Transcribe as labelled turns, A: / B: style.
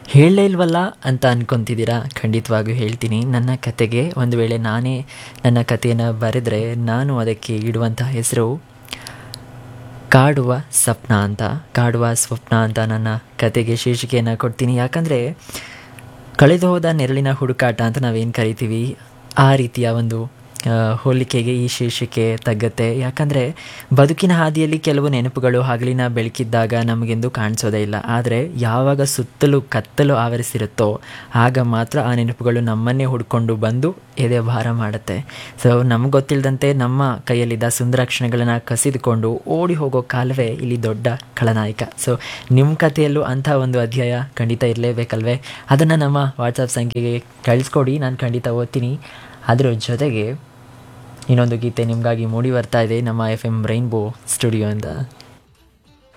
A: ಹೇಳಲೇ ಇಲ್ವಲ್ಲ ಅಂತ ಅನ್ಕೊತಿದ್ದೀರಾ ಖಂಡಿತವಾಗಿಯೂ ಹೇಳ್ತೀನಿ ನನ್ನ ಕತೆಗೆ ಒಂದು ವೇಳೆ ನಾನೇ ನನ್ನ ಕಥೆಯನ್ನು ಬರೆದರೆ ನಾನು ಅದಕ್ಕೆ ಇಡುವಂಥ ಹೆಸರು ಕಾಡುವ ಸ್ವಪ್ನ ಅಂತ ಕಾಡುವ ಸ್ವಪ್ನ ಅಂತ ನನ್ನ ಕತೆಗೆ ಶೀರ್ಷಿಕೆಯನ್ನು ಕೊಡ್ತೀನಿ ಯಾಕಂದರೆ ಕಳೆದು ಹೋದ ನೆರಳಿನ ಹುಡುಕಾಟ ಅಂತ ನಾವೇನು ಕರಿತೀವಿ ಆ ರೀತಿಯ ಒಂದು ಆ, ಹೋಲಿಕೆಗೆ ಈ ಶೀರ್ಷಿಕೆ ತಗ್ಗತ್ತೆ ಯಾಕಂದರೆ ಬದುಕಿನ ಹಾದಿಯಲ್ಲಿ ಕೆಲವು ನೆನಪುಗಳು ಹಗಲಿನ ಬೆಳಕಿದ್ದಾಗ ನಮಗೆಂದು ಕಾಣಿಸೋದೇ ಇಲ್ಲ ಆದರೆ ಯಾವಾಗ ಸುತ್ತಲೂ ಕತ್ತಲು ಆವರಿಸಿರುತ್ತೋ ಆಗ ಮಾತ್ರ ಆ ನೆನಪುಗಳು ನಮ್ಮನ್ನೇ ಹುಡ್ಕೊಂಡು ಬಂದು ಎದೆ ಭಾರ ಮಾಡುತ್ತೆ ಸೊ ನಮ್ಗೆ ಗೊತ್ತಿಲ್ಲದಂತೆ ನಮ್ಮ ಕೈಯಲ್ಲಿದ್ದ ಸುಂದರ ಕ್ಷಣಗಳನ್ನು ಕಸಿದುಕೊಂಡು ಓಡಿ ಹೋಗೋ ಕಾಲವೇ ಇಲ್ಲಿ ದೊಡ್ಡ ಖಳನಾಯಕ ಸೊ ನಿಮ್ಮ ಕಥೆಯಲ್ಲೂ ಅಂಥ ಒಂದು ಅಧ್ಯಾಯ ಖಂಡಿತ ಇರಲೇಬೇಕಲ್ವೇ ಅದನ್ನು ನಮ್ಮ ವಾಟ್ಸಪ್ ಸಂಖ್ಯೆಗೆ ಕಳಿಸ್ಕೊಡಿ ನಾನು ಖಂಡಿತ ಓದ್ತೀನಿ ಅದರ ಜೊತೆಗೆ ಇನ್ನೊಂದು ಗೀತೆ ನಿಮಗಾಗಿ ಮೂಡಿ ಬರ್ತಾ ಇದೆ ನಮ್ಮ ಎಫ್ ಎಮ್ ರೈನ್ಬೋ ಸ್ಟುಡಿಯೋಯಿಂದ